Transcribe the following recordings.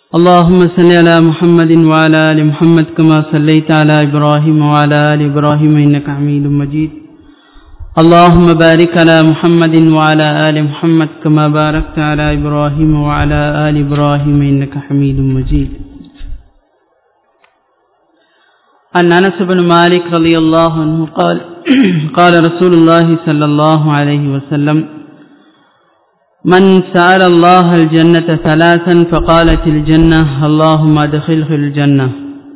اللهم صل على محمد وعلى آل محمد كما صليت على إبراهيم وعلى آل إبراهيم إنك حميد مجيد اللهم بارك على محمد وعلى آل محمد كما باركت على إبراهيم وعلى آل إبراهيم إنك حميد مجيد عن أنس بن مالك رضي الله عنه قال قال رسول الله صلى الله عليه وسلم من سأل الله الجنة ثلاثا فقالت الجنة اللهم أدخله الجنة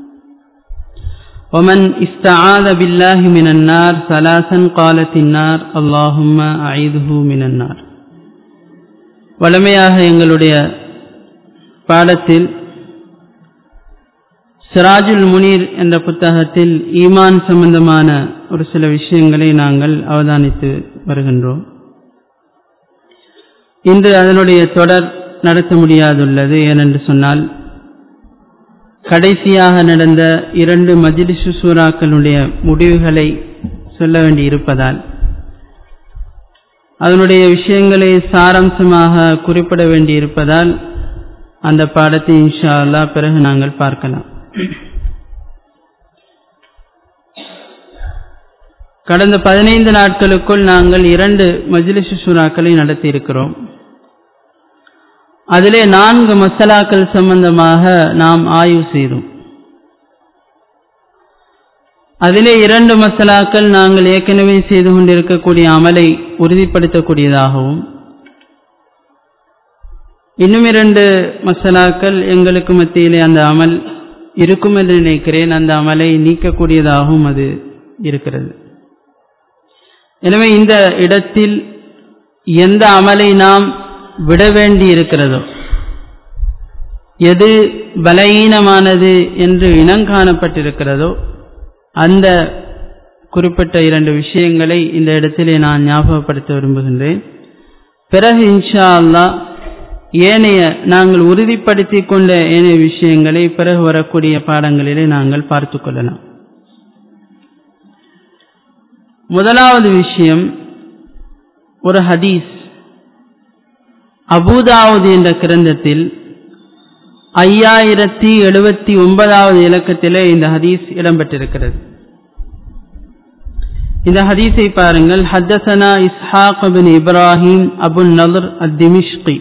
ومن استعاذ بالله من النار ثلاثا قالت النار اللهم أعيذه من النار வளமையாக எங்களுடைய பாடத்தில் சிராஜுல் முனீர் என்ற புத்தகத்தில் ஈமான் சம்பந்தமான ஒரு சில விஷயங்களை நாங்கள் அவதானித்து வருகின்றோம் இன்று அதனுடைய தொடர் நடத்த முடியாதுள்ளது ஏனென்று சொன்னால் கடைசியாக நடந்த இரண்டு மஜிலிசு சூறாக்களுடைய முடிவுகளை சொல்ல வேண்டி இருப்பதால் அதனுடைய விஷயங்களை சாராம்சமாக குறிப்பிட வேண்டி இருப்பதால் அந்த பாடத்தை இன்ஷா அல்லா பிறகு நாங்கள் பார்க்கலாம் கடந்த பதினைந்து நாட்களுக்குள் நாங்கள் இரண்டு மஜ்லிசு சூறாக்களை நடத்தி இருக்கிறோம் அதிலே நான்கு மசாலாக்கள் சம்பந்தமாக நாம் ஆய்வு செய்தோம் அதிலே இரண்டு மசாலாக்கள் நாங்கள் ஏற்கனவே செய்து கொண்டிருக்கக்கூடிய அமலை உறுதிப்படுத்தக்கூடியதாகவும் இன்னும் இரண்டு மசாலாக்கள் எங்களுக்கு மத்தியிலே அந்த அமல் இருக்கும் என்று நினைக்கிறேன் அந்த அமலை நீக்கக்கூடியதாகவும் அது இருக்கிறது எனவே இந்த இடத்தில் எந்த அமலை நாம் விட வேண்டி இருக்கிறதோ எது பலகீனமானது என்று இனங்காணப்பட்டிருக்கிறதோ அந்த குறிப்பிட்ட இரண்டு விஷயங்களை இந்த இடத்திலே நான் ஞாபகப்படுத்த விரும்புகின்றேன் பிறகு இன்ஷா அல்லா ஏனைய நாங்கள் உறுதிப்படுத்தி கொண்ட ஏனைய விஷயங்களை பிறகு வரக்கூடிய பாடங்களிலே நாங்கள் பார்த்து கொள்ளலாம் முதலாவது விஷயம் ஒரு ஹதீஸ் அபூதாவது என்ற கிரந்தத்தில் ஐயாயிரத்தி எழுபத்தி ஒன்பதாவது இலக்கத்திலே இந்த ஹதீஸ் இடம்பெற்றிருக்கிறது இந்த ஹதீஸை பாருங்கள் ஹத்தசனா இஸ்ஹாக் பின் இப்ராஹிம் அபு நலர் அத்திமிஷ்கி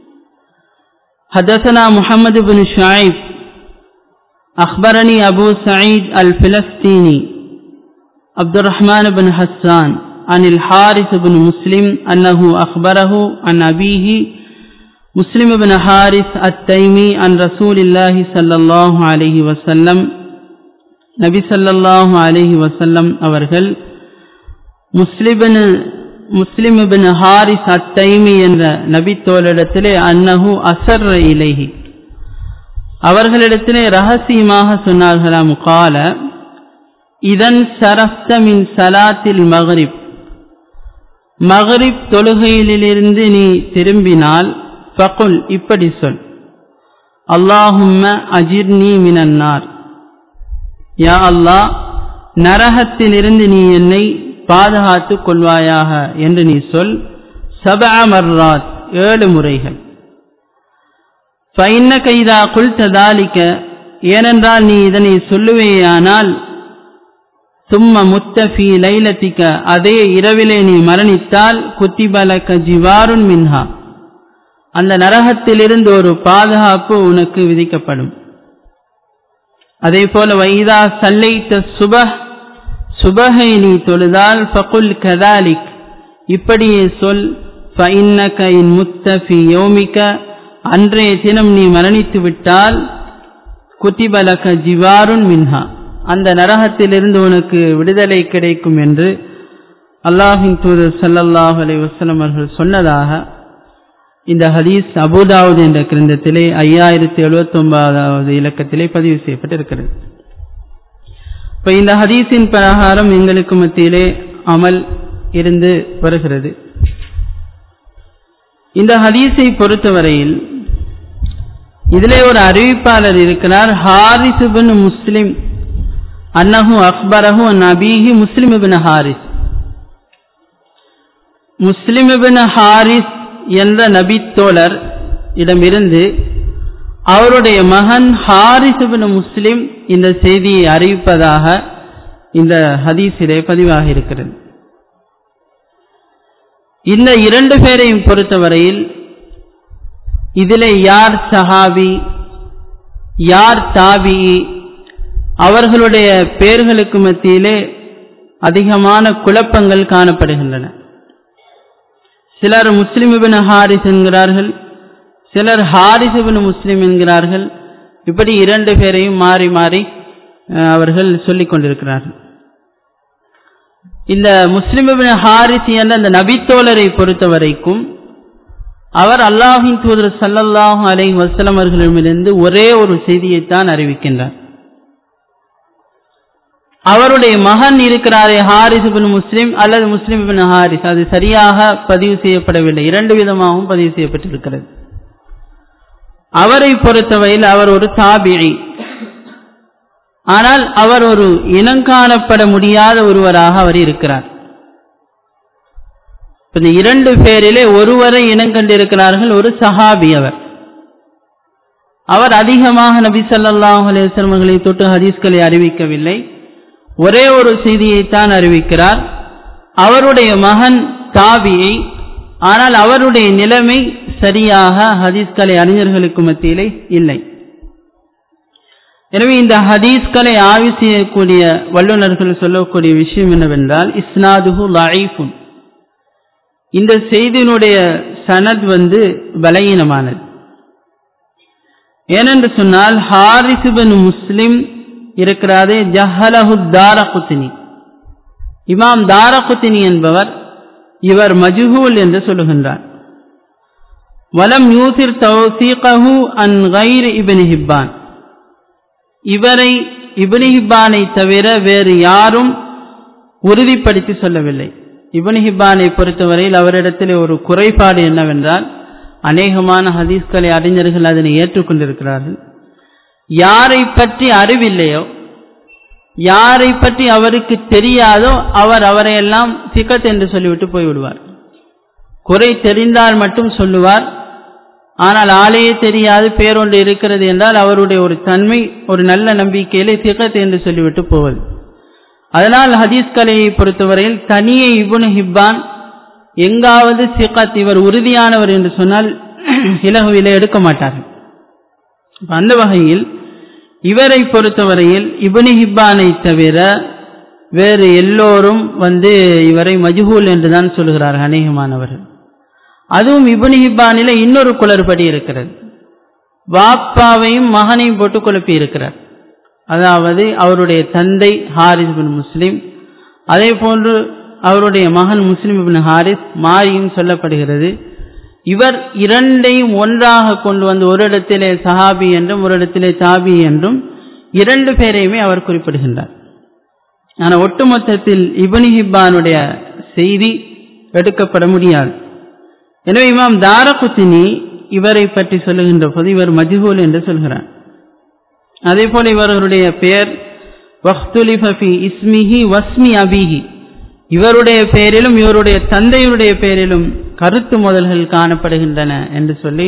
حدثنا محمد بن شعيب أخبرني أبو سعيد الفلسطيني عبد الرحمن بن حسان عن الحارث بن مسلم أنه أخبره عن أبيه مسلم بن حارث التيمي عن رسول الله صلى الله عليه وسلم நபி சல்லாஹூ அலஹி வசல்லம் அவர்கள் முஸ்லிபின் முஸ்லிம் பின் ஹாரிஸ் அத்தைமி என்ற நபி தோளிடத்திலே அன்னஹு அசர் இலைஹி அவர்களிடத்திலே ரகசியமாக சொன்னார்களாம் கால இதன் சரஸ்த மின் சலாத்தில் மகரிப் மகரிப் தொழுகையிலிருந்து நீ திரும்பினால் ஃபகுல் இப்படி சொல் அல்லாஹும்ம அஜிர்னி மினன்னார் யா அல்லாஹ் நரகத்திலிருந்து நீ என்னை பாதுகாத்துக் கொள்வாயாக என்று நீ சொல் சப மர்ராத் ஏழு முறைகள் ஃபைன்ன கைதா குல் ததாலிக்க ஏனென்றால் நீ இதனை சொல்லுவேயானால் சும்ம முத்தஃபி லைலத்திக்க அதே இரவிலே நீ மரணித்தால் குத்திபலக்க ஜிவாருன் மின்ஹா அந்த நரகத்திலிருந்து ஒரு பாதுகாப்பு உனக்கு விதிக்கப்படும் அதே போல வைதா சல்லைத்த சுபஹ் சுபகை நீ தொழுதால் ஃபகுல் கதாலிக் இப்படியே சொல் ஃபைன்னக இன் முத்தஃபி யோமிக்க அன்றைய தினம் நீ மரணித்து விட்டால் குத்திபலக ஜிவாருன் மின்ஹா அந்த நரகத்திலிருந்து உனக்கு விடுதலை கிடைக்கும் என்று அல்லாஹின் தூதர் சல்லல்லாஹ் அலை வசலம் அவர்கள் சொன்னதாக இந்த ஹதீஸ் அபுதாவுத் என்ற கிரந்தத்திலே ஐயாயிரத்தி எழுபத்தி ஒன்பதாவது இலக்கத்திலே பதிவு செய்யப்பட்டிருக்கிறது இப்போ இந்த ஹதீஸின் பிரகாரம் எங்களுக்கு மத்தியிலே அமல் இருந்து வருகிறது இந்த ஹதீஸை பொறுத்தவரையில் இதிலே ஒரு அறிவிப்பாளர் இருக்கிறார் ஹாரிஸ் பின் முஸ்லிம் அன்னஹு அக்பரஹு நபீஹி முஸ்லிம் பின் ஹாரிஸ் முஸ்லிம் பின் ஹாரிஸ் என்ற நபித்தோழர் இடமிருந்து அவருடைய மகன் ஹாரிசுபின் முஸ்லிம் இந்த செய்தியை அறிவிப்பதாக இந்த ஹதீஸிலே பதிவாக இருக்கிறது இந்த இரண்டு பேரையும் பொறுத்தவரையில் இதிலே யார் சஹாபி யார் தாபி அவர்களுடைய பெயர்களுக்கு மத்தியிலே அதிகமான குழப்பங்கள் காணப்படுகின்றன சிலர் முஸ்லிம் இபின் ஹாரிஸ் என்கிறார்கள் சிலர் ஹாரிஸ் இபின் முஸ்லிம் என்கிறார்கள் இப்படி இரண்டு பேரையும் மாறி மாறி அவர்கள் சொல்லிக் கொண்டிருக்கிறார்கள் இந்த முஸ்லிம் இபின் ஹாரிஸ் என்ற அந்த நபித்தோழரை பொறுத்த வரைக்கும் அவர் அல்லாஹின் தூதர் சல்லல்லாஹு அலை வசலம் அவர்களிடமிருந்து ஒரே ஒரு செய்தியைத்தான் அறிவிக்கின்றார் அவருடைய மகன் இருக்கிறாரே ஹாரிஸ் பின் முஸ்லிம் அல்லது முஸ்லிம் பின் ஹாரிஸ் அது சரியாக பதிவு செய்யப்படவில்லை இரண்டு விதமாகவும் பதிவு செய்யப்பட்டிருக்கிறது அவரை பொறுத்தவரையில் அவர் ஒரு தாபிழி ஆனால் அவர் ஒரு இனங்காணப்பட முடியாத ஒருவராக அவர் இருக்கிறார் இந்த இரண்டு பேரிலே ஒருவரை இனம் கண்டிருக்கிறார்கள் ஒரு சஹாபி அவர் அவர் அதிகமாக நபி சல்லாஹ் அலுவலமர்களை தொட்டு ஹதீஸ்களை அறிவிக்கவில்லை ஒரே ஒரு செய்தியைத்தான் அறிவிக்கிறார் அவருடைய மகன் தாபியை ஆனால் அவருடைய நிலைமை சரியாக ஹதீஸ்கலை அறிஞர்களுக்கு மத்தியிலே இல்லை எனவே இந்த ஹதீஸ்களை ஆய்வு செய்யக்கூடிய வல்லுநர்கள் சொல்லக்கூடிய விஷயம் என்னவென்றால் இஸ்னாதுஹு லைஃபுன் இந்த செய்தியினுடைய சனத் வந்து பலகீனமானது ஏனென்று சொன்னால் ஹாரிசுபின் முஸ்லிம் இருக்கிறாரே ஜஹலஹு தாரகுத்தினி இமாம் தாரகுத்தினி என்பவர் இவர் மஜுஹூல் என்று சொல்லுகின்றார் வலம் யூசிர் தௌசீகஹு அன் கைர் இபின் ஹிப்பான் இவரை இபின் ஹிப்பானை தவிர வேறு யாரும் உறுதிப்படுத்தி சொல்லவில்லை இபின் ஹிப்பானை பொறுத்தவரையில் அவரிடத்தில் ஒரு குறைபாடு என்னவென்றால் அநேகமான ஹதீஸ்களை அறிஞர்கள் அதனை ஏற்றுக்கொண்டிருக்கிறார்கள் யாரை பற்றி அறிவில்லையோ யாரை பற்றி அவருக்கு தெரியாதோ அவர் அவரையெல்லாம் சிக்கத் என்று சொல்லிவிட்டு போய்விடுவார் குறை தெரிந்தால் மட்டும் சொல்லுவார் ஆனால் ஆளையே தெரியாது பேரொன்று இருக்கிறது என்றால் அவருடைய ஒரு தன்மை ஒரு நல்ல நம்பிக்கையிலே சிக்கத் என்று சொல்லிவிட்டு போவது அதனால் ஹதீஸ் கலையை பொறுத்தவரையில் தனியே இபுன் ஹிப்பான் எங்காவது சிகத் இவர் உறுதியானவர் என்று சொன்னால் இலகுவில எடுக்க மாட்டார்கள் அந்த வகையில் இவரை பொறுத்தவரையில் இபுனி ஹிப்பானை தவிர வேறு எல்லோரும் வந்து இவரை மஜ்ஹூல் என்றுதான் சொல்கிறார்கள் அநேகமானவர்கள் அதுவும் இபுனி ஹிப்பானில இன்னொரு குளறுபடி இருக்கிறது வாப்பாவையும் மகனையும் போட்டு குழப்பி இருக்கிறார் அதாவது அவருடைய தந்தை ஹாரிஸ் பின் முஸ்லிம் அதே போன்று அவருடைய மகன் முஸ்லிம் இபின் ஹாரிஸ் மாரியும் சொல்லப்படுகிறது இவர் இரண்டையும் ஒன்றாக கொண்டு வந்து ஒரு இடத்திலே சஹாபி என்றும் ஒரு இடத்திலே தாபி என்றும் இரண்டு பேரையுமே அவர் குறிப்பிடுகின்றார் ஆனால் ஒட்டுமொத்தத்தில் இபனி ஹிப்பானுடைய செய்தி எடுக்கப்பட முடியாது எனவே இமாம் தாரகுத்தினி இவரை பற்றி சொல்லுகின்ற போது இவர் மஜ்ஹூல் என்று சொல்கிறார் அதே போல இவர்களுடைய பெயர் வஹ்துலிஃபி இஸ்மிஹி வஸ்மி அபிஹி இவருடைய பெயரிலும் இவருடைய தந்தையுடைய பெயரிலும் கருத்து முதல்கள் காணப்படுகின்றன என்று சொல்லி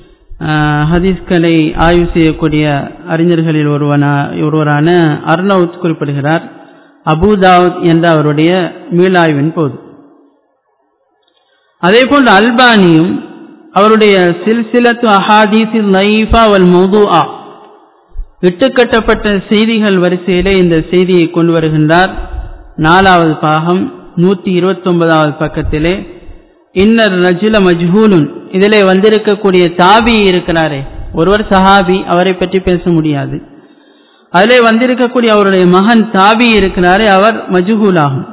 ஹதீஸ்களை ஆய்வு செய்யக்கூடிய அறிஞர்களில் ஒருவனா ஒருவரான அர்னவுத் குறிப்பிடுகிறார் அபுதாவுத் என்ற அவருடைய மீளாய்வின் போது அதே போன்று அல்பானியும் அவருடைய சில்சிலத்து அஹாதீசில் லைஃபா வல் மௌதுஆ இட்டுக்கட்டப்பட்ட செய்திகள் வரிசையிலே இந்த செய்தியை கொண்டு வருகின்றார் நாலாவது பாகம் நூத்தி இருபத்தி ஒன்பதாவது பக்கத்திலே இன்னர் ரஜுல மஜ்ஹூலுன் இதிலே வந்திருக்கக்கூடிய தாபி இருக்கிறாரே ஒருவர் சஹாபி அவரை பற்றி பேச முடியாது அதிலே வந்திருக்கக்கூடிய அவருடைய மகன் தாபி இருக்கிறாரே அவர் மஜ்ஹூல் ஆகும்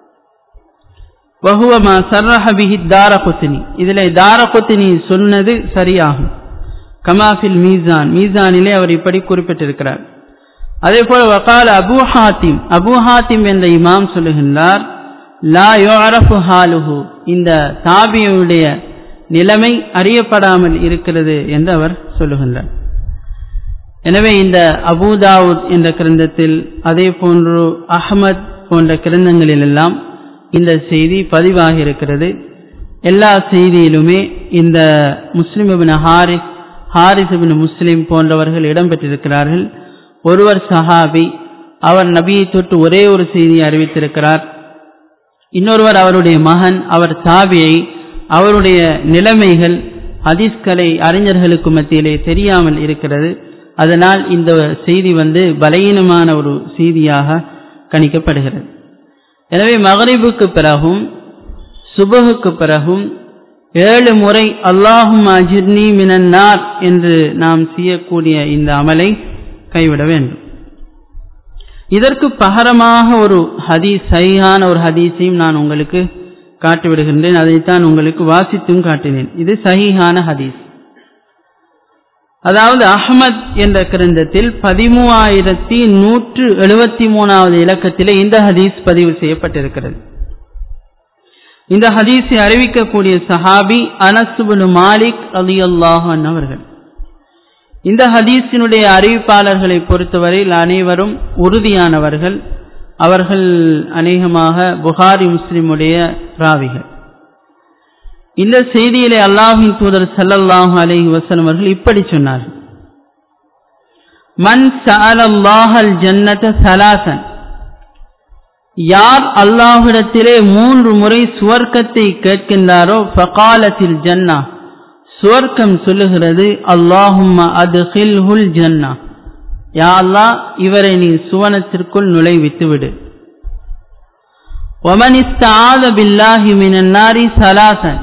வகுவமா சர்ரஹபிஹி தாரகுத்தினி இதிலே தாரகுத்தினி சொன்னது சரியாகும் கமாஃபில் மீசான் மீசானிலே அவர் இப்படி குறிப்பிட்டிருக்கிறார் அதே போல வகால அபு ஹாத்திம் அபு ஹாத்திம் என்ற இமாம் சொல்லுகின்றார் லா யோரஃபு ஹாலுஹு இந்த தாபியுடைய நிலைமை அறியப்படாமல் இருக்கிறது என்று அவர் சொல்லுகின்றார் எனவே இந்த அபுதாவுத் என்ற கிரந்தத்தில் அதே போன்று அஹமத் போன்ற கிரந்தங்களில் எல்லாம் இந்த செய்தி பதிவாகி இருக்கிறது எல்லா செய்தியிலுமே இந்த Muslim Ibn Harith Harith Ibnu Muslim போன்றவர்கள் இடம்பெற்றிருக்கிறார்கள் ஒருவர் சஹாபி அவர் நபியை தொட்டு ஒரே ஒரு செய்தியை அறிவித்திருக்கிறார் இன்னொருவர் அவருடைய மகன் அவர் தாபியை அவருடைய நிலைமைகள் ஹதீஸ்கலை அறிஞர்களுக்கு மத்தியிலே தெரியாமல் இருக்கிறது அதனால் இந்த செய்தி வந்து பலகீனமான ஒரு செய்தியாக கணிக்கப்படுகிறது எனவே மகரிபுக்கு பிறகும் சுபகுக்கு பிறகும் ஏழு முறை அல்லாஹும் அஜிர்னி மினன்னார் என்று நாம் செய்யக்கூடிய இந்த அமலை கைவிட வேண்டும் இதற்கு பகரமாக ஒரு ஹதீஸ் சரியான ஒரு ஹதீஸையும் நான் உங்களுக்கு காட்டிவிடுகின்றேன் அதைத்தான் உங்களுக்கு வாசித்தும் காட்டினேன் இது சஹீஹான ஹதீஸ் அதாவது அஹமத் என்ற கிரந்தத்தில் பதிமூவாயிரத்தி நூற்று எழுபத்தி மூணாவது இலக்கத்திலே இந்த ஹதீஸ் பதிவு செய்யப்பட்டிருக்கிறது இந்த ஹதீஸை அறிவிக்கக்கூடிய சஹாபி அனசுபுனு மாலிக் அலி அல்லாஹன் அவர்கள் இந்த ஹதீஸினுடைய அறிவிப்பாளர்களை பொறுத்தவரையில் அனைவரும் உறுதியானவர்கள் அவர்கள் அநேகமாக புகாரி முஸ்லிமுடைய ராவிகள் இந்த செய்தியிலே அல்லாஹின் தூதர் சல்லல்லாஹு அலைஹி வஸல்லம் அவர்கள் இப்படி சொன்னார்கள் மன் சஅலல்லாஹல் ஜன்னத சலாசன் யார் அல்லாஹ்விடத்திலே மூன்று முறை சுவர்க்கத்தை கேட்கின்றாரோ ஃபகாலத்தில் ஜன்னா சுவர்க்கம் சொல்லுகிறது அல்லாஹும்ம அதுகில்ஹுல் ஜன்னா யா அல்லாஹ் இவரை நீ சுவனத்திற்குள் நுழைவித்து விடு ஒமன் இஸ்தாத பில்லாஹி மினன் நாரி சலாசன்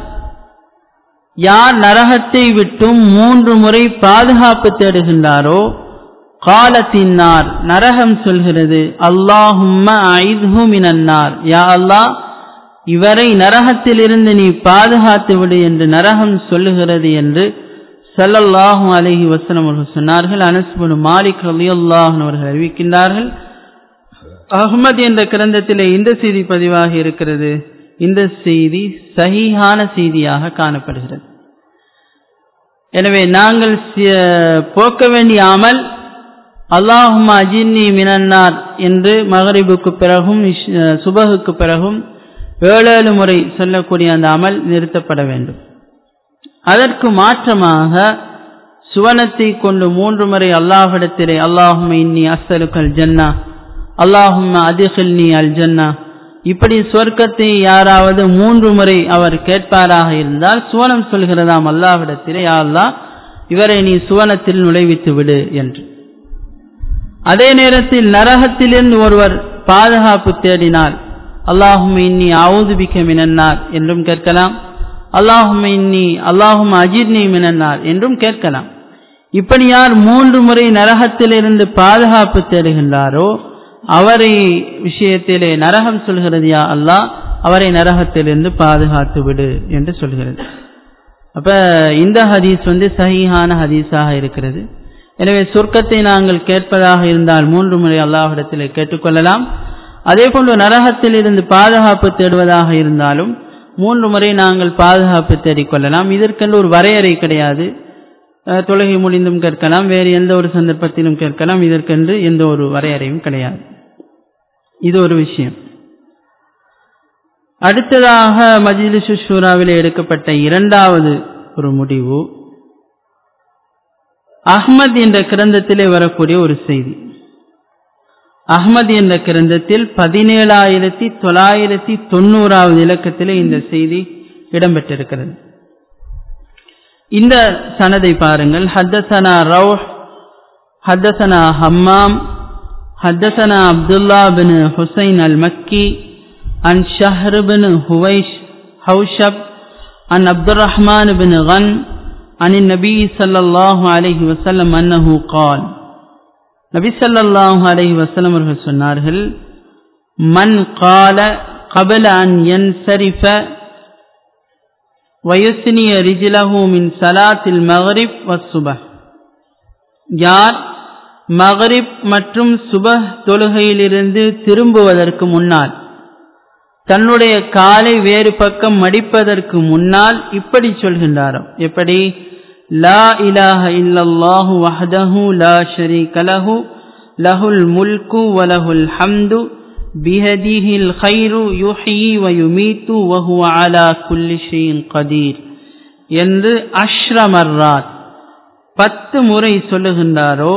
யார் நரகத்தை விட்டும் மூன்று முறை பாதுகாப்பு தேடுகின்றாரோ காலத்தின்னார் நரகம் சொல்கிறது அல்லாஹும்ம ஐத்ஹு மினன்னார் யா அல்லாஹ் இவரை நரகத்திலிருந்து நீ பாதுகாத்து விடு என்று நரகம் சொல்லுகிறது என்று சல்லல்லாஹு அலஹி வசனம் அவர்கள் சொன்னார்கள் அனஸ்புன் மாலிக் அலியுல்லாஹன் அவர்கள் அறிவிக்கின்றார்கள் அஹ்மத் என்ற கிரந்தத்திலே இந்த செய்தி பதிவாக இருக்கிறது இந்த செய்தி சஹீஹான செய்தியாக காணப்படுகிறது எனவே நாங்கள் போக்க வேண்டிய அமல் அல்லாஹும் அஜின்னி மினன்னார் என்று மகரிபுக்கு பிறகும் சுபகுக்கு பிறகும் ஏழேழு முறை சொல்லக்கூடிய அந்த அமல் நிறுத்தப்பட வேண்டும் அதற்கு மாற்றமாக சுவனத்தை கொண்டு மூன்று முறை அல்லாஹிடத்திலே அல்லாஹும் இன்னி அஸ்தலுக்கல் ஜன்னா அல்லாஹும் அதிகல்னி அல் ஜன்னா இப்படி சொர்க்கத்தை யாராவது மூன்று முறை அவர் கேட்பாராக இருந்தால் சுவனம் சொல்கிறதாம் அல்லாஹ்விடத்திலே யா அல்லாஹ் இவரை நீ சுவனத்தில் நுழைவித்து விடு என்று அதே நேரத்தில் நரகத்திலிருந்து ஒருவர் பாதுகாப்பு தேடினால் அல்லாஹும் இன்னி ஆவுதுபிக்க மினன்னார் என்றும் கேட்கலாம் அல்லாஹும் இன்னி அல்லாஹும் அஜிர்னி மினன்னார் என்றும் கேட்கலாம் இப்படி யார் மூன்று முறை நரகத்திலிருந்து பாதுகாப்பு தேடுகின்றாரோ அவரை விஷயத்திலே நரகம் சொல்கிறது யா அல்லாஹ் அவரை நரகத்திலிருந்து பாதுகாத்து விடு என்று சொல்கிறது அப்ப இந்த ஹதீஸ் வந்து சஹீஹான ஹதீஸாக இருக்கிறது எனவே சொர்க்கத்தை நாங்கள் கேட்பதாக இருந்தால் மூன்று முறை அல்லாஹிடத்தில் கேட்டுக்கொள்ளலாம் அதே போன்று நரகத்தில் இருந்து பாதுகாப்பு தேடுவதாக இருந்தாலும் மூன்று முறை நாங்கள் பாதுகாப்பு தேடிக்கொள்ளலாம் இதற்கென்று ஒரு வரையறை கிடையாது தொழுகை முடிந்தும் கேட்கலாம் வேறு எந்த ஒரு சந்தர்ப்பத்திலும் கேட்கலாம் இதற்கென்று எந்த ஒரு வரையறையும் கிடையாது இது ஒரு விஷயம் அடுத்ததாக மஜிலிசு ஷூராவில் எடுக்கப்பட்ட இரண்டாவது ஒரு முடிவு அஹ்மத் என்ற கிரந்தத்திலே வரக்கூடிய ஒரு செய்தி அஹ்மத் என்ற கிரந்தத்தில் பதினேழாயிரத்தி தொள்ளாயிரத்தி தொண்ணூறாவது இலக்கத்திலே இந்த செய்தி இடம்பெற்றிருக்கிறது இந்த சனதை பாருங்கள் ஹத்தசனா ரவுஹ் ஹத்தசனா ஹம்மாம் حدثنا عبد الله بن حسين المكي عن شهر بن هويش حوشب عن عبد الرحمن بن غن عن النبي صلى الله عليه وسلم أنه قال நபி ஸல்லல்லாஹு அலைஹி வஸல்லம் அவர்கள் சொன்னார்கள் மன் قال قبل أن ينصرف ويثني رجله من صلاة المغرب والصبح யார் மகரிப் மற்றும் சுபஹ் தொழுகையிலிருந்து திரும்புவதற்கு முன்னால் தன்னுடைய காலை வேறு பக்கம் மடிப்பதற்கு முன்னால் இப்படி சொல்கின்றாரோ எப்படி லா இலாஹ இல்லல்லாஹு வஹதஹு லா ஷரீக லஹு லஹுல் முல்கு வலஹுல் ஹம்து பிஹதிஹில் கைரு யுஹ்யி வ யுமீத்து வஹுவ அலா குல்லி ஷைஇன் கதீர் என்று அஷ்ரமர்ராத் பத்து முறை சொல்லுகின்றாரோ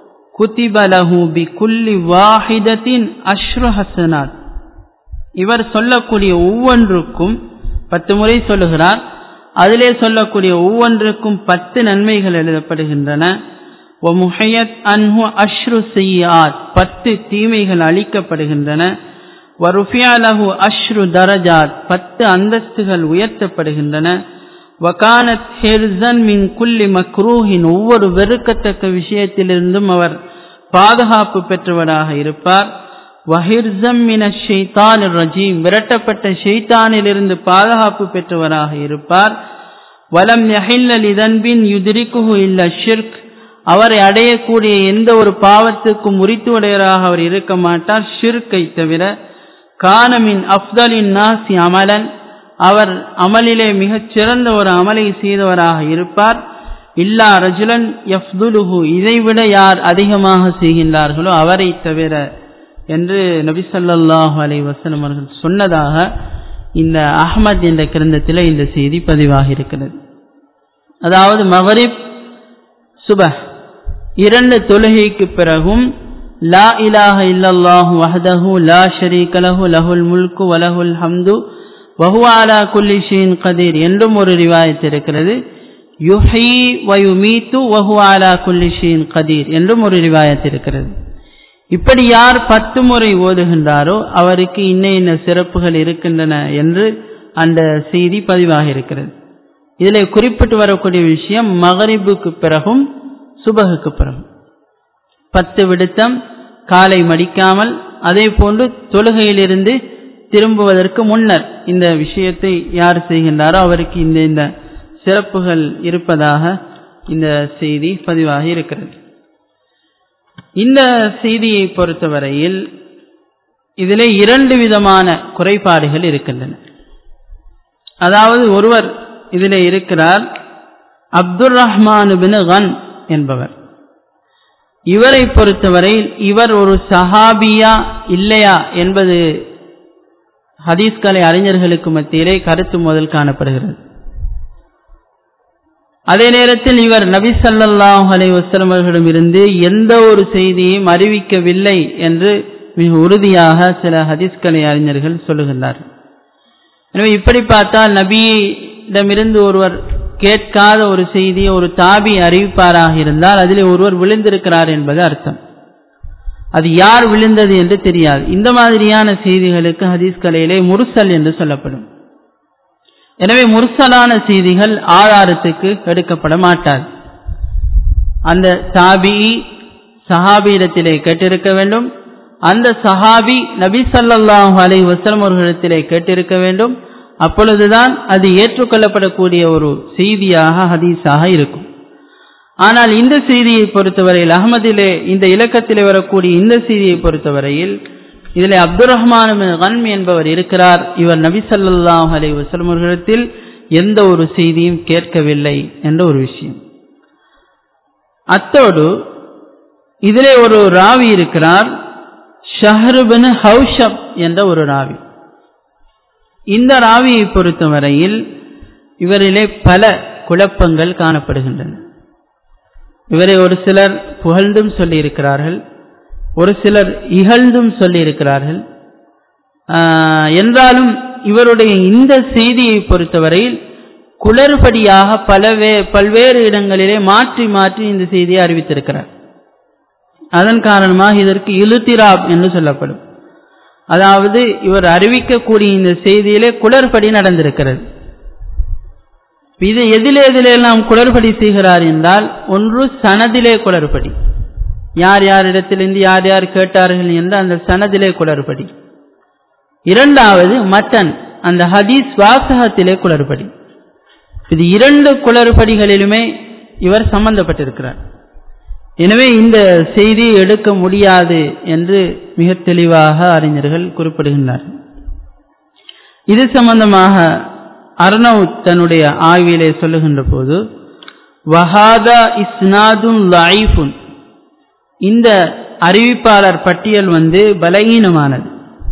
குதிபலஹு பி குல்லி வாஹிதத்தின் அஷ்ரு ஹசனாத் இவர் சொல்லக்கூடிய ஒவ்வொன்றுக்கும் பத்து முறை சொல்லுகிறார் அதிலே சொல்லக்கூடிய ஒவ்வொன்றுக்கும் பத்து நன்மைகள் எழுதப்படுகின்றன முஹையத் அன்ஹு அஷ்ரு செய்யாத் பத்து தீமைகள் அளிக்கப்படுகின்றன வருஃபியாலஹு அஷ்ரு தரஜாத் பத்து அந்தஸ்துகள் உயர்த்தப்படுகின்றன வகானத் ஹெர்சன் மின் குல்லி மக்ரூஹின் ஒவ்வொரு வெறுக்கத்தக்க விஷயத்திலிருந்தும் அவர் பாதுகாப்பு பெற்றவராக இருப்பார் வஹிர்சம் மின ஷெய்தான் ரஜீம் விரட்டப்பட்ட ஷெய்தானிலிருந்து பாதுகாப்பு பெற்றவராக இருப்பார் வலம் யஹில்லல் இதன்பின் யுதிரிக்குஹு இல்ல ஷிர்க் அவரை அடையக்கூடிய எந்த ஒரு பாவத்துக்கும் உரித்துடையராக அவர் இருக்க மாட்டார் ஷிர்கை தவிர கானமின் அப்தலின் நாசி அமலன் அவர் அமலிலே மிகச் சிறந்த ஒரு அமலை செய்தவராக இருப்பார் இல்லா ரஜுலன் யஃப்துலுஹு இதைவிட யார் அதிகமாக செய்கின்றார்களோ அவரை தவிர என்று நபி ஸல்லல்லாஹு அலைஹி வஸல்லம் அவர்கள் சொன்னதாக இந்த அஹ்மத் என்ற கிரந்தத்தில் இந்த செய்தி பதிவாகி இருக்கிறது அதாவது மகரிப் சுபஹ் இரண்டு தொழுகைக்கு பிறகும் லா இலாஹ இல்லல்லாஹு வஹதஹு லா ஷரீக லஹு லஹுல் முல்கு வலஹுல் ஹம்து வஹுவ அலா குல்லி ஷைன் கதீர் என்றும் ஒரு ரிவாயத் இருக்கிறது யுஹி வயுமீத்து வஹுவ அலா குல்லி ஷைன் கதீர் என்றும் ஒரு ரிவாயத் இருக்கிறது இப்படி யார் பத்து முறை ஓதுகின்றாரோ அவருக்கு இன்ன இன்ன சிறப்புகள் இருக்கின்றன என்று அந்த செய்தி பதிவாக இருக்கிறது இதில் குறிப்பிட்டு வரக்கூடிய விஷயம் மகரிபுக்கு பிறகும் சுபகுக்கு பிறகும் பத்து விடுத்தம் காலை மடிக்காமல் அதே போன்று தொழுகையிலிருந்து திரும்புவதற்கு முன்னர் இந்த விஷயத்தை யார் செய்கின்றாரோ அவருக்கு இந்த இந்த சிறப்புகள் இருப்பதாக இந்த செய்தி பதிவாகி இருக்கிறது இந்த செய்தியை பொறுத்தவரையில் இதிலே இரண்டு விதமான குறைபாடுகள் இருக்கின்றன அதாவது ஒருவர் இதிலே இருக்கிறார் அப்துல் ரஹ்மான் பின் கன் என்பவர் இவரை பொறுத்தவரையில் இவர் ஒரு சஹாபியா இல்லையா என்பது ஹதீஸ்கலை அறிஞர்களுக்கு மத்தியிலே கருத்து முதல் காணப்படுகிறது அதே நேரத்தில் இவர் நபி சல்லாஹ் அலை வசலமர்களிடமிருந்து எந்த ஒரு செய்தியையும் அறிவிக்கவில்லை என்று மிக உறுதியாக சில ஹதீஸ்கலை அறிஞர்கள் சொல்லுகின்றார்கள் எனவே இப்படி பார்த்தால் நபியிடமிருந்து ஒருவர் கேட்காத ஒரு செய்தியை ஒரு தாபி அறிவிப்பாராக இருந்தால் அதிலே ஒருவர் விழுந்திருக்கிறார் என்பது அர்த்தம் அது யார் விழுந்தது என்று தெரியாது இந்த மாதிரியான செய்திகளுக்கு ஹதீஸ் கலையிலே முருசல் என்று சொல்லப்படும் எனவே முர்சலான செய்திகள் ஆதாரத்துக்கு எடுக்கப்பட மாட்டாது அந்த தாபி சஹாபியிடத்திலே கேட்டிருக்க வேண்டும் அந்த சஹாபி நபி சல்லாஹூ அலை வசலம் அவர்களிடத்திலே கேட்டிருக்க வேண்டும் அப்பொழுதுதான் அது ஏற்றுக்கொள்ளப்படக்கூடிய ஒரு செய்தியாக ஹதீஸாக இருக்கும் ஆனால் இந்த செய்தியை பொறுத்தவரையில் அகமதிலே இந்த இலக்கத்திலே வரக்கூடிய இந்த செய்தியை பொறுத்தவரையில் இதில் அப்துல் ரஹ்மான் கன்ம் என்பவர் இருக்கிறார் இவர் நபி சல்லாஹ் அலை வசலமர்களிடத்தில் எந்த ஒரு செய்தியும் கேட்கவில்லை என்ற ஒரு விஷயம் அத்தோடு இதிலே ஒரு ராவி இருக்கிறார் ஷஹருபின் ஹவுஷப் என்ற ஒரு ராவி இந்த ராவியை பொறுத்தவரையில் இவரிலே பல குழப்பங்கள் காணப்படுகின்றன இவரை ஒரு சிலர் புகழ்ந்தும் சொல்லியிருக்கிறார்கள் ஒரு சிலர் இகழ்ந்தும் சொல்லியிருக்கிறார்கள் என்றாலும் இவருடைய இந்த செய்தியை பொறுத்தவரையில் குளறுபடியாக பலவே பல்வேறு இடங்களிலே மாற்றி மாற்றி இந்த செய்தியை அறிவித்திருக்கிறார் அதன் காரணமாக இதற்கு இலுத்திராப் என்று சொல்லப்படும் அதாவது இவர் அறிவிக்கக்கூடிய இந்த செய்தியிலே குளறுபடி நடந்திருக்கிறது இது எதிலே எதிலே எல்லாம் குளறுபடி செய்கிறார் என்றால் ஒன்று சனதிலே குளறுபடி யார் யாரிடத்திலிருந்து யார் யார் கேட்டார்கள் என்று அந்த சனதிலே குளறுபடி இரண்டாவது மட்டன் அந்த ஹதீஸ் வாசகத்திலே குளறுபடி இது இரண்டு குளறுபடிகளிலுமே இவர் சம்பந்தப்பட்டிருக்கிறார் எனவே இந்த செய்தியை எடுக்க முடியாது என்று மிக தெளிவாக அறிஞர்கள் குறிப்பிடுகின்றார்கள் இது சம்பந்தமாக அர்னவுத் தன்னுடைய ஆய்விலே சொல்லுகின்ற போது வஹாதா இஸ்னாதும் லைஃபுன் இந்த அறிவிப்பாளர் பட்டியல் வந்து பலகீனமானது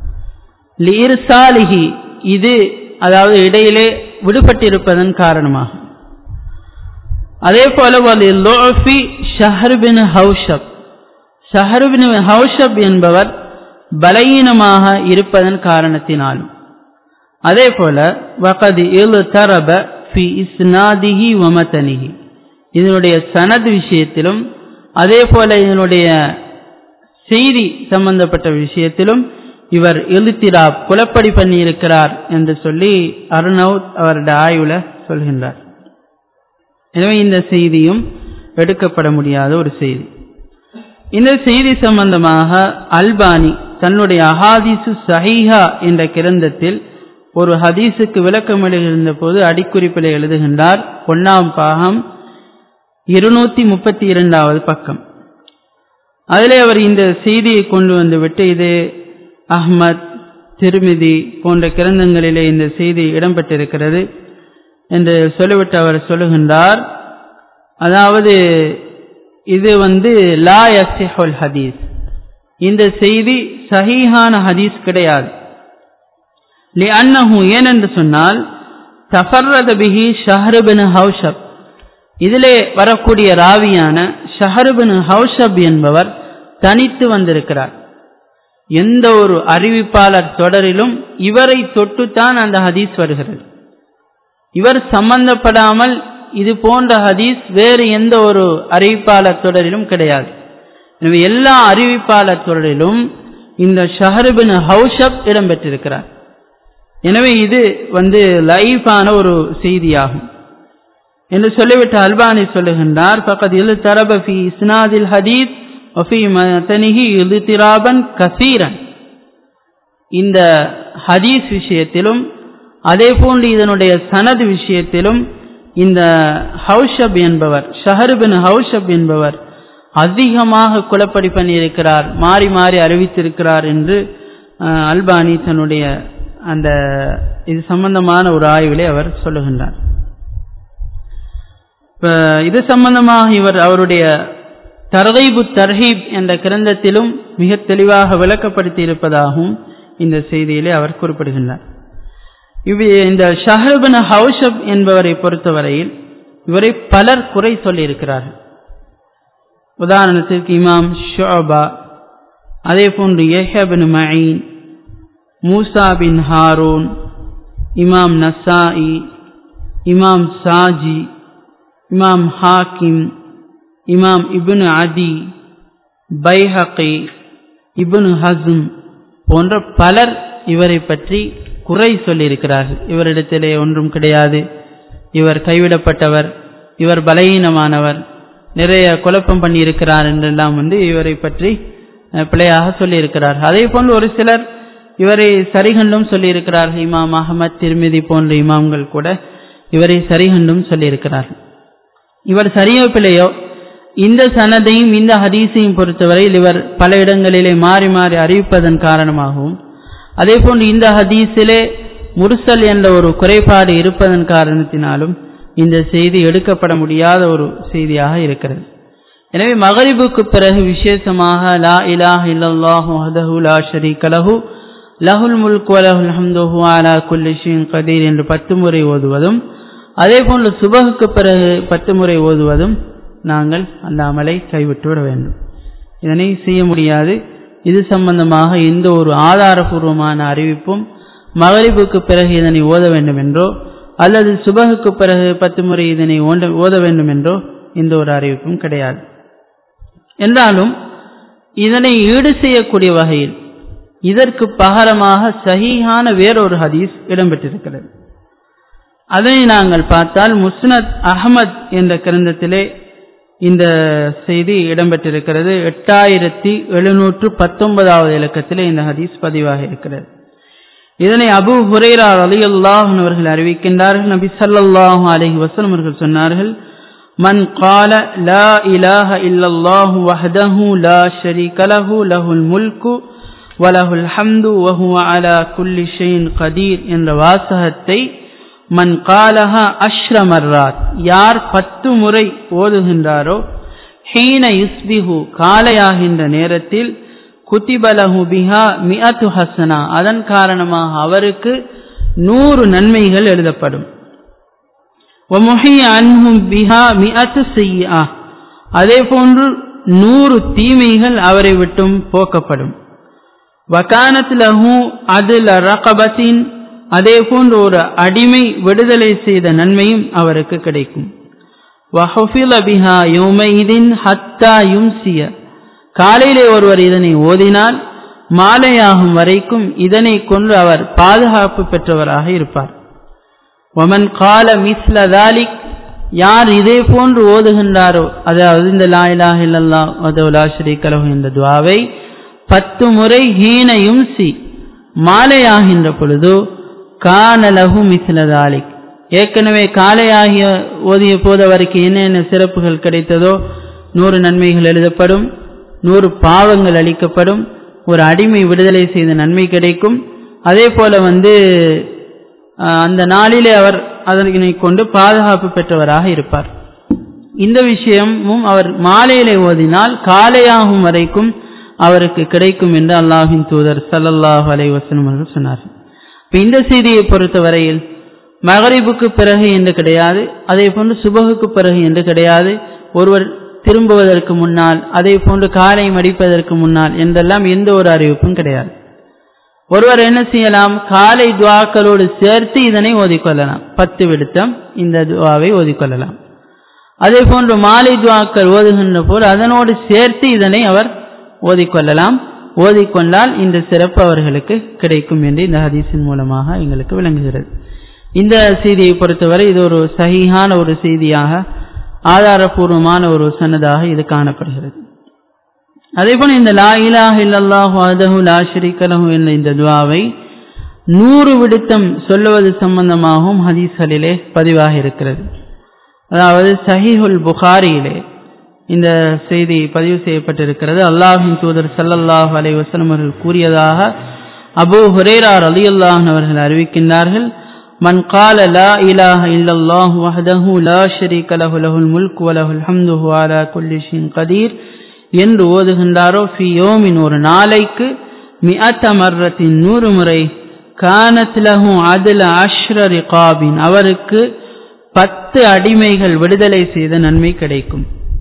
லீர்சாலிஹி இது அதாவது இடையிலே விடுபட்டிருப்பதன் காரணமாக அதே போல வலில்லோஃபி ஷஹர்பின் ஹவுஷப் ஷஹர்பின் ஹவுஷப் என்பவர் பலகீனமாக இருப்பதன் காரணத்தினாலும் அதே போல வகது இல் தரப ஃபி இஸ்னாதிஹி வமதனிஹி இதனுடைய சனத் விஷயத்திலும் அதே போல இதனுடைய செய்தி சம்பந்தப்பட்ட விஷயத்திலும் இவர் எழுத்திராப் குலப்படி பண்ணி இருக்கிறார் என்று சொல்லி அருணவுத் அவருடைய ஆய்வுல சொல்கின்றார் எனவே இந்த செய்தியும் எடுக்கப்பட முடியாத ஒரு செய்தி இந்த செய்தி சம்பந்தமாக அல்பானி தன்னுடைய அஹாதிசு சஹீஹா என்ற கிரந்தத்தில் ஒரு ஹதீஸுக்கு விளக்கம் எழுதியிருந்த போது அடிக்குறிப்பில் எழுதுகின்றார் ஒன்னாம் பாகம் இருநூத்தி முப்பத்தி இரண்டாவது பக்கம் அதிலே அவர் இந்த செய்தியை கொண்டு வந்து விட்டு இது அஹ்மத் திருமிதி போன்ற கிரந்தங்களிலே இந்த செய்தி இடம்பெற்றிருக்கிறது என்று சொல்லிவிட்டு அவர் சொல்லுகின்றார் அதாவது இது வந்து லா யசிஹுல் ஹதீஸ் இந்த செய்தி சஹீஹான ஹதீஸ் கிடையாது லி அன்னஹு ஏனென்று சொன்னால் தஃபர்ரத பிஹி ஷஹருபின் ஹவுஷப் இதிலே வரக்கூடிய ராவியான ஷஹருபின் ஹவுஷப் என்பவர் தனித்து வந்திருக்கிறார் எந்த ஒரு அறிவிப்பாளர் தொடரிலும் இவரை தொட்டுத்தான் அந்த ஹதீஸ் வருகிறது இவர் சம்பந்தப்படாமல் இது போன்ற ஹதீஸ் வேறு எந்த ஒரு அறிவிப்பாளர் தொடரிலும் கிடையாது எனவே எல்லா அறிவிப்பாளர் தொடரிலும் இந்த ஷஹருபின் ஹவுஷப் இடம்பெற்றிருக்கிறார் எனவே இது வந்து லைஃபான ஒரு செய்தியாகும் என்று சொல்லிவிட்டு அல்பானி சொல்லுகின்றார் பக்கத் இல் தரப ஃபி இஸ்னாதில் ஹதீத் ஒஃபி மதனிஹி இலுத்திராபன் கசீரன் இந்த ஹதீஸ் விஷயத்திலும் அதே போன்று இதனுடைய சனது விஷயத்திலும் இந்த ஹவுஷப் என்பவர் ஷஹருபின் ஹவுஷப் என்பவர் அதிகமாக குலப்படி பண்ணியிருக்கிறார் மாறி மாறி அறிவித்திருக்கிறார் என்று அல்பானி தன்னுடைய அந்த இது சம்பந்தமான ஒரு ஆய்விலே அவர் சொல்லுகின்றார் இப்ப இது சம்பந்தமாக இவர் அவருடைய தர்கைபு தர்ஹீப் என்ற கிரந்தத்திலும் மிக தெளிவாக விளக்கப்படுத்தி இருப்பதாகவும் இந்த செய்தியிலே அவர் குறிப்பிடுகின்றார் இவ் இந்த ஷஹருபின் ஹவுஷப் என்பவரை பொறுத்தவரையில் இவரை பலர் குறை சொல்லியிருக்கிறார்கள் உதாரணத்திற்கு இமாம் ஷோபா அதே போன்று ஏஹபின் மயீன் மூசா பின் ஹாரூன் இமாம் நசாஇ இமாம் சாஜி இமாம் ஹாக்கிம் இமாம் இபுன் அதி பைஹகி இபுன் ஹசும் போன்ற பலர் இவரை பற்றி குறை சொல்லியிருக்கிறார்கள் இவரிடத்திலே ஒன்றும் கிடையாது இவர் கைவிடப்பட்டவர் இவர் பலகீனமானவர் நிறைய குழப்பம் பண்ணி இருக்கிறார் என்றெல்லாம் வந்து இவரை பற்றி பிழையாக சொல்லியிருக்கிறார் அதே போன்று ஒரு சிலர் இவரை சரிகண்டும் சொல்லியிருக்கிறார்கள் இமாம் அகமத் திருமிதி போன்ற இமாம்கள் கூட இவரை சரிகண்டும் சொல்லியிருக்கிறார்கள் இவர் சரியோ பிழையோ இந்த சனதையும் இந்த ஹதீஸையும் பொறுத்தவரையில் இவர் பல இடங்களிலே மாறி மாறி அறிவிப்பதன் காரணமாகவும் அதே போன்று இந்த ஹதீஸிலே முர்சல் என்ற ஒரு குறைபாடு இருப்பதன் காரணத்தினாலும் இந்த செய்தி எடுக்கப்பட முடியாத ஒரு செய்தியாக இருக்கிறது எனவே மகரிபுக்கு பிறகு விசேஷமாக லா இலாஹ இல்லல்லாஹு வஹ்தஹு லா ஷரீக லஹு லஹுல் முல்க் வலஹுல் ஹம்துஹு அலா குல்லி ஷைஇன் கதீர் என்று பத்து முறை ஓதுவதும் அதே போன்று சுபகுக்கு பிறகு பத்து முறை ஓதுவதும் நாங்கள் அந்த அமலை கைவிட்டு விட வேண்டும் இதனை செய்ய முடியாது இது சம்பந்தமாக எந்த ஒரு ஆதாரபூர்வமான அறிவிப்பும் மகரிபுக்கு பிறகு இதனை ஓத வேண்டும் என்றோ அல்லது சுபகுக்கு பிறகு பத்து முறை இதனை ஓத வேண்டும் என்றோ எந்த ஒரு அறிவிப்பும் கிடையாது என்றாலும் இதனை ஈடு செய்யக்கூடிய வகையில் இதற்கு பகரமாக சஹீஹான வேறொரு ஹதீஸ் இடம்பெற்றிருக்கிறது அதனை நாங்கள் பார்த்தால் முஸ்னத் அகமத் என்ற கிரந்தத்திலே இந்த செய்தி இடம்பெற்றிருக்கிறது எட்டாயிரத்தி எழுநூற்று பத்தொன்பதாவது இலக்கத்திலே இந்த ஹதீஸ் பதிவாக இருக்கிறது இதனை அபு ஹுரேரா அலி அல்லாஹன் அவர்கள் அறிவிக்கின்றார்கள் நபி சல்லாஹூ அலஹி வசலம் அவர்கள் சொன்னார்கள் من قال لا إله إلا الله وحده لا شريك له له الملك وله الحمد وهو على كل شيء قدير என்ற வாசகத்தை மன் காலஹா அஷ்ர மர்ராத் யார் பத்து முறை ஓதுகின்றாரோ ஹீன யுஸ்பிஹு காலையாகின்ற நேரத்தில் குத்திபலஹு பிஹா மிஅத்து ஹசனா அதன் காரணமாக அவருக்கு நூறு நன்மைகள் எழுதப்படும் ومحي عنهم بها مئة سيئة அதே போன்று நூறு தீமைகள் அவரை விட்டும் போக்கப்படும் வகானத் லஹு அதுல ரகபத்தின் அதே போன்று ஒரு அடிமை விடுதலை செய்த நன்மையும் அவருக்கு கிடைக்கும் வஹஃபில பிஹா யோமைதின் ஹத்தா யும்சிய காலையிலே ஒருவர் இதனை ஓதினால் மாலையாகும் வரைக்கும் இதனை கொண்டு அவர் பாதுகாப்பு பெற்றவராக இருப்பார் ஒமன் கால மிஸ்ல தாலிக் யார் இதே போன்று ஓதுகின்றாரோ அதாவது இந்த லாயிலாக இல்லல்லா அதோலா ஸ்ரீகலகு என்ற துவாவை பத்து முறை ஹீன யும்சி மாலையாகின்ற பொழுது கானலகு மிஸ்ல தாலிக் ஏற்கனவே காலையாகிய ஓதிய போது அவருக்கு என்னென்ன சிறப்புகள் கிடைத்ததோ நூறு நன்மைகள் எழுதப்படும் நூறு பாவங்கள் அளிக்கப்படும் ஒரு அடிமை விடுதலை செய்த நன்மை கிடைக்கும் அதே போல வந்து அந்த நாளிலே அவர் அதனை கொண்டு பாதுகாப்பு பெற்றவராக இருப்பார் இந்த விஷயமும் அவர் மாலையிலே ஓதினால் காலையாகும் வரைக்கும் அவருக்கு கிடைக்கும் என்று அல்லாஹின் தூதர் சல்லல்லாஹு அலை வசனம் அவர்கள் சொன்னார்கள் இப்போ இந்த செய்தியை பொறுத்தவரையில் மகரிபுக்கு பிறகு என்று கிடையாது அதே போன்று சுபகுக்கு பிறகு என்று கிடையாது ஒருவர் திரும்புவதற்கு முன்னால் அதே போன்று காலை மடிப்பதற்கு முன்னால் என்றெல்லாம் எந்த ஒரு அறிவிப்பும் கிடையாது ஒருவர் என்ன செய்யலாம் காலை துவாக்களோடு சேர்த்து இதனை ஓதிக்கொள்ளலாம் பத்து விடுத்தம் இந்த துவாவை ஓதிக்கொள்ளலாம் அதே போன்று மாலை துவாக்கள் ஓதுகின்ற போது அதனோடு சேர்த்து இதனை அவர் ஓதிக்கொள்ளலாம் ஓதிக்கொண்டால் இந்த சிறப்பு அவர்களுக்கு கிடைக்கும் என்று இந்த ஹதீஸின் மூலமாக எங்களுக்கு விளங்குகிறது இந்த செய்தியை பொறுத்தவரை இது ஒரு சகிஹான ஒரு செய்தியாக ஆதாரபூர்வமான ஒரு சன்னதாக இது காணப்படுகிறது அதேபோல் இந்த லா இலாஹ் இல்லல்லாஹு அதஹு லா ஷரீக்கலஹு என்ற இந்த துவாவை நூறு விடுத்தம் சொல்லுவது சம்பந்தமாகவும் ஹதீஸ்களிலே பதிவாக இருக்கிறது அதாவது சஹீஹுல் புகாரியிலே இந்த செய்தி பதிவு செய்யப்பட்டிருக்கிறது அல்லாஹின் தூதர் சல்லல்லாஹு அலை வசலம் அவர்கள் கூறியதாக அபு ஹுரேரார் அலி அல்லாஹன் அவர்கள் அறிவிக்கின்றார்கள் من قال لا إله إلا الله وحده لا شريك له له الملك وله الحمد هو على كل شيء قدير என்று ஓதுகின்றாரோ ஃபி யோமின் ஒரு நாளைக்கு மிஅத்த மர்ரத்தின் நூறு முறை கானத் லஹு அதுல அஷ்ர ரிகாபின் அவருக்கு பத்து அடிமைகள் விடுதலை செய்த நன்மை கிடைக்கும்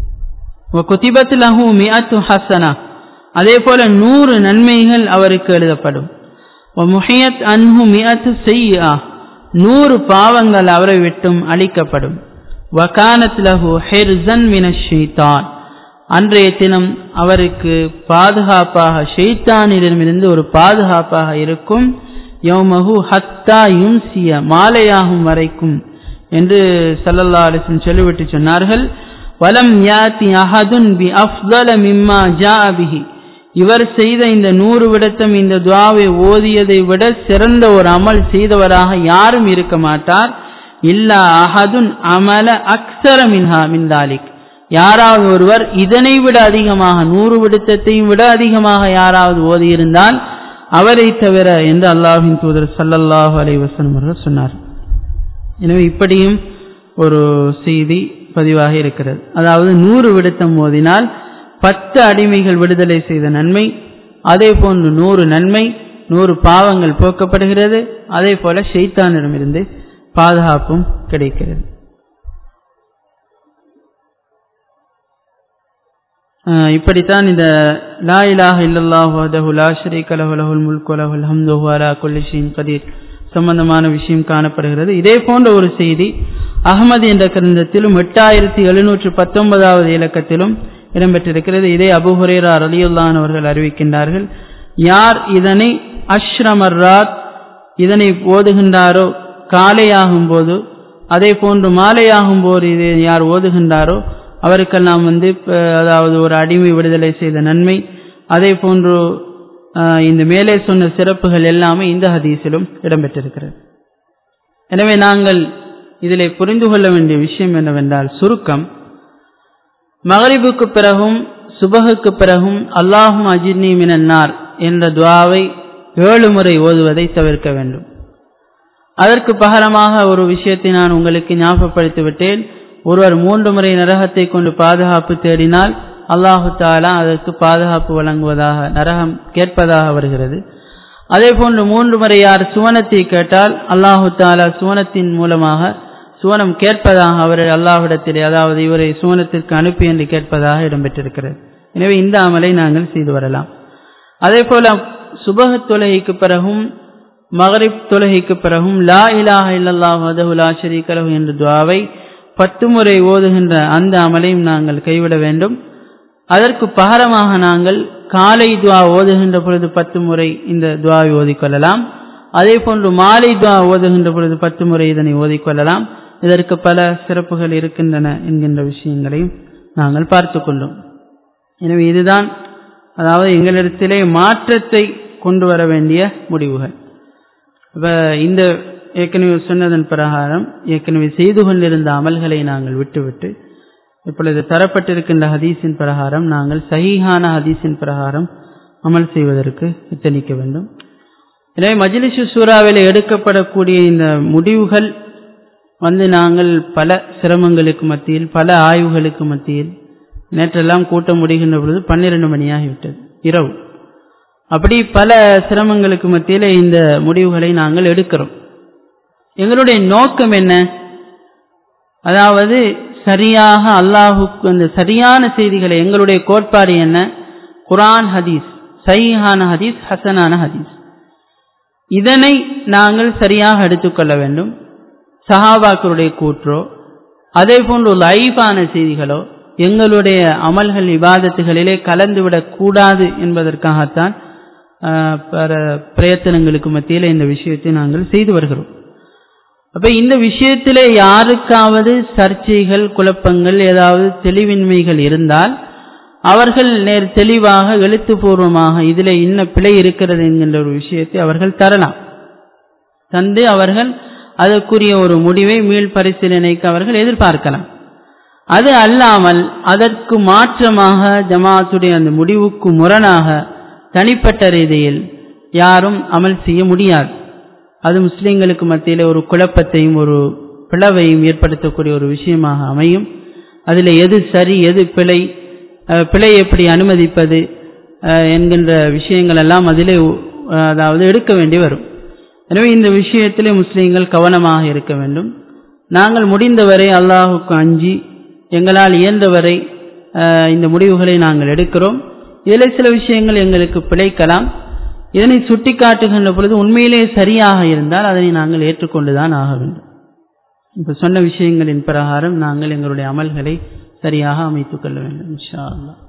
குதிபத் லஹு மிஅத்து ஹசனா அதே போல நூறு நன்மைகள் அவருக்கு எழுதப்படும் முஹியத் அன்ஹு மிஅத்து செய்யா நூறு பாவங்கள் அவரை விட்டும் அளிக்கப்படும் வகானத் லஹு ஹெர்சன் மின ஷைத்தான் அன்றைய தினம் அவருக்கு பாதுகாப்பாக ஷெய்தானிடமிருந்து ஒரு பாதுகாப்பாக இருக்கும் யோமஹு ஹத்தா யும்சிய மாலையாகும் வரைக்கும் என்று சல்லல்லா அலிசன் சொல்லிவிட்டு சொன்னார்கள் வலம் யாத்தி அஹதுன் பி அஃதல மிம்மா ஜா பிஹி இவர் செய்த இந்த நூறு விடத்தம் இந்த துவாவை ஓதியதை விட சிறந்த ஒரு அமல் செய்தவராக யாரும் இருக்க மாட்டார் இல்லா அஹதுன் அமல அக்சர மின்ஹா மின்தாலிக் யாராவது ஒருவர் இதனை விட அதிகமாக நூறு விடுத்தத்தையும் விட அதிகமாக யாராவது ஓதியிருந்தால் அவரை தவிர என்று அல்லாஹின் தூதர் சல்லல்லாஹு அலை வசனம் அவர்கள் சொன்னார் எனவே இப்படியும் ஒரு செய்தி பதிவாக இருக்கிறது அதாவது நூறு விடுத்தம் ஓதினால் பத்து அடிமைகள் விடுதலை செய்த நன்மை அதே போன்று நூறு நன்மை நூறு பாவங்கள் போக்கப்படுகிறது அதே போல ஷெய்தானிடமிருந்து பாதுகாப்பும் கிடைக்கிறது இப்படித்தான் இந்த லா இலாஹ இல்லல்லாஹு வஹ்தஹு லா ஷரீக லஹு லஹுல் முல்கு வ லஹுல் ஹம்து வ அலா குல்லி ஷைஇன் கதீர் சம்பந்தமான விஷயம் காணப்படுகிறது இதே போன்ற ஒரு செய்தி அகமது என்ற கிரந்தத்திலும் எட்டாயிரத்தி எழுநூற்று பத்தொன்பதாவது இலக்கத்திலும் இடம்பெற்றிருக்கிறது இதே அபுஹுரேரா ரலியுல்லான் அவர்கள் அறிவிக்கின்றார்கள் யார் இதனை அஷ்ரமர்ராத் இதனை ஓதுகின்றாரோ காலையாகும் போது அதே போன்று மாலையாகும் போது இதை யார் ஓதுகின்றாரோ அவருக்கெல்லாம் வந்து அதாவது ஒரு அடிமை விடுதலை செய்த நன்மை அதே போன்று இந்த மேலே சொன்ன சிறப்புகள் எல்லாமே இந்த ஹதீஸிலும் இடம்பெற்றிருக்கிறது எனவே நாங்கள் இதிலே புரிந்து கொள்ள வேண்டிய விஷயம் என்னவென்றால் சுருக்கம் மகரிபுக்கு பிறகும் சுபகுக்கு பிறகும் அல்லாஹும் அஜிர்னி மினன்னார் என்ற துவாவை ஏழு முறை ஓதுவதை தவிர்க்க வேண்டும் அதற்கு பகரமாக ஒரு விஷயத்தை நான் உங்களுக்கு ஞாபகப்படுத்தி விட்டேன் ஒருவர் மூன்று முறை நரகத்தை கொண்டு பாதுகாப்பு தேடினால் அல்லாஹு தாலா அதற்கு பாதுகாப்பு வழங்குவதாக நரகம் கேட்பதாக வருகிறது அதே போன்று மூன்று முறை யார் சுவனத்தை கேட்டால் அல்லாஹு தாலா சுவனத்தின் மூலமாக சுவனம் கேட்பதாக அவரை அல்லாஹ்விடத்திலே அதாவது இவரை சுவனத்திற்கு அனுப்பி என்று கேட்பதாக இடம்பெற்றிருக்கிறது எனவே இந்த அமலை நாங்கள் செய்து வரலாம் அதே போல சுபக தொழுகைக்கு பிறகும் மகரிப் தொழுகைக்கு பிறகும் லா இலாஹ இல்லல்லாஹ் வதஹு லா ஷரீக லஹு என்ற துவாவை பத்து முறை ஓதுகின்ற அந்த அமலையும் நாங்கள் கைவிட வேண்டும் அதற்கு பகரமாக நாங்கள் காலை துவா ஓதுகின்ற பொழுது பத்து முறை இந்த துவாவை ஓதிக்கொள்ளலாம் அதே போன்று மாலை துவா ஓதுகின்ற பொழுது பத்து முறை இதனை ஓதிக்கொள்ளலாம் இதற்கு பல சிறப்புகள் இருக்கின்றன என்கின்ற விஷயங்களையும் நாங்கள் பார்த்து கொண்டோம் எனவே இதுதான் அதாவது எங்களிடத்திலே மாற்றத்தை கொண்டு வர வேண்டிய முடிவுகள் இப்போ இந்த ஏற்கனவே சொன்னதன் பிரகாரம் ஏற்கனவே செய்து கொண்டிருந்த அமல்களை நாங்கள் விட்டுவிட்டு இப்பொழுது தரப்பட்டிருக்கின்ற ஹதீஸின் பிரகாரம் நாங்கள் சஹீஹான ஹதீஸின் பிரகாரம் அமல் செய்வதற்கு எத்தனிக்க வேண்டும் எனவே மஜ்லிஷு சூறாவில் எடுக்கப்படக்கூடிய இந்த முடிவுகள் வந்து நாங்கள் பல சிரமங்களுக்கு மத்தியில் பல ஆய்வுகளுக்கு மத்தியில் நேற்றெல்லாம் கூட்டம் முடிகின்ற பொழுது பன்னிரண்டு மணியாகிவிட்டது இரவு அப்படி பல சிரமங்களுக்கு மத்தியில் இந்த முடிவுகளை நாங்கள் எடுக்கிறோம் எங்களுடைய நோக்கம் என்ன அதாவது சரியாக அல்லாஹுக்கு அந்த சரியான செய்திகளை எங்களுடைய கோட்பாடு என்ன குரான் ஹதீஸ் சைஹான ஹதீஸ் ஹசனான ஹதீஸ் இதனை நாங்கள் சரியாக எடுத்துக்கொள்ள வேண்டும் சஹாபாக்களுடைய கூற்றோ அதே போன்று லைவான செய்திகளோ எங்களுடைய அமல்கள் விவாதத்துகளிலே கலந்துவிடக் கூடாது என்பதற்காகத்தான் பல பிரயத்தனங்களுக்கு மத்தியில் இந்த விஷயத்தை நாங்கள் செய்து வருகிறோம் அப்ப இந்த விஷயத்திலே யாருக்காவது சர்ச்சைகள் குழப்பங்கள் ஏதாவது தெளிவின்மைகள் இருந்தால் அவர்கள் நேர் தெளிவாக எழுத்துப்பூர்வமாக இதில் இன்ன பிழை இருக்கிறது என்கின்ற ஒரு விஷயத்தை அவர்கள் தரலாம் தந்து அவர்கள் அதற்குரிய ஒரு முடிவை மீள் பரிசீலனைக்கு அவர்கள் எதிர்பார்க்கலாம் அது அல்லாமல் அதற்கு மாற்றமாக ஜமாத்துடைய அந்த முடிவுக்கு முரணாக தனிப்பட்ட ரீதியில் யாரும் அமல் செய்ய முடியாது அது முஸ்லிம்களுக்கு மத்தியில் ஒரு குழப்பத்தையும் ஒரு பிளவையும் ஏற்படுத்தக்கூடிய ஒரு விஷயமாக அமையும் அதில் எது சரி எது பிழை பிழை எப்படி அனுமதிப்பது என்கின்ற விஷயங்கள் எல்லாம் அதிலே அதாவது எடுக்க வேண்டி வரும் எனவே இந்த விஷயத்திலே முஸ்லீம்கள் கவனமாக இருக்க வேண்டும் நாங்கள் முடிந்தவரை அல்லாஹுக்கு அஞ்சி எங்களால் இயன்றவரை இந்த முடிவுகளை நாங்கள் எடுக்கிறோம் இதில் சில விஷயங்கள் எங்களுக்கு பிழைக்கலாம் இதனை சுட்டி காட்டுகின்ற பொழுது உண்மையிலே சரியாக இருந்தால் அதனை நாங்கள் ஏற்றுக்கொண்டுதான் ஆக வேண்டும் இப்போ சொன்ன விஷயங்களின் பிரகாரம் நாங்கள் எங்களுடைய அமல்களை சரியாக அமைத்துக் கொள்ள வேண்டும் இன்ஷா அல்லா